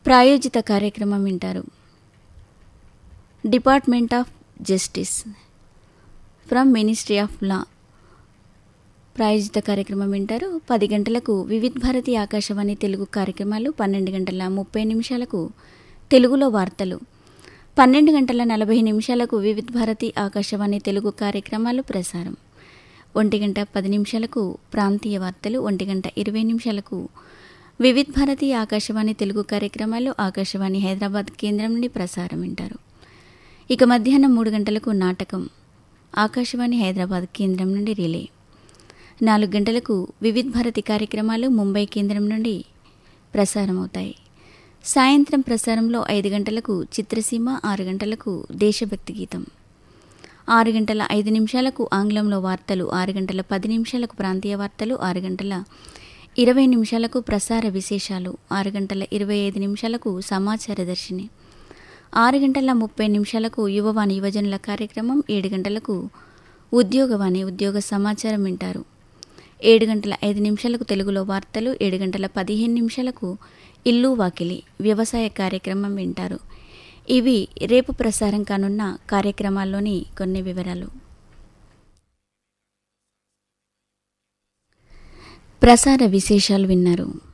ప్రాయోజిత కార్యక్రమం వింటారు department of justice from ministry of law ప్రాయోజిత కార్యక్రమం వింటారు పది గంటలకు వివిధ్ భారతి ఆకాశవాణి తెలుగు కార్యక్రమాలు పన్నెండు గంటల ముప్పై నిమిషాలకు తెలుగులో వార్తలు పన్నెండు గంటల నలభై నిమిషాలకు వివిధ్ భారతి ఆకాశవాణి తెలుగు కార్యక్రమాలు ప్రసారం ఒంటి గంట పది నిమిషాలకు ప్రాంతీయ వార్తలు ఒంటి గంట ఇరవై నిమిషాలకు వివిధ్ భారతి ఆకాశవాణి తెలుగు కార్యక్రమాలు ఆకాశవాణి హైదరాబాద్ కేంద్రం నుండి ప్రసారం వింటారు ఇక మధ్యాహ్నం మూడు గంటలకు నాటకం ఆకాశవాణి హైదరాబాద్ కేంద్రం నుండి రిలే నాలుగు గంటలకు వివిధ్ భారతి కార్యక్రమాలు ముంబై కేంద్రం నుండి ప్రసారమవుతాయి సాయంత్రం ప్రసారంలో ఐదు గంటలకు చిత్రసీమ ఆరు గంటలకు దేశభక్తి గీతం ఆరు గంటల ఐదు నిమిషాలకు ఆంగ్లంలో వార్తలు ఆరు గంటల పది నిమిషాలకు ప్రాంతీయ వార్తలు ఆరు గంటల ఇరవై నిమిషాలకు ప్రసార విశేషాలు ఆరు గంటల ఇరవై ఐదు నిమిషాలకు సమాచార దర్శిని ఆరు గంటల ముప్పై నిమిషాలకు యువవాణి యువజనుల కార్యక్రమం ఏడు గంటలకు ఉద్యోగవాణి ఉద్యోగ సమాచారం వింటారు ఏడు గంటల ఐదు నిమిషాలకు తెలుగులో వార్తలు ఏడు గంటల పదిహేను నిమిషాలకు ఇల్లు వాకిలి వ్యవసాయ కార్యక్రమం వింటారు ఇవి రేపు ప్రసారం కానున్న కార్యక్రమాల్లోని కొన్ని వివరాలు ప్రసార విశేషాలు విన్నారు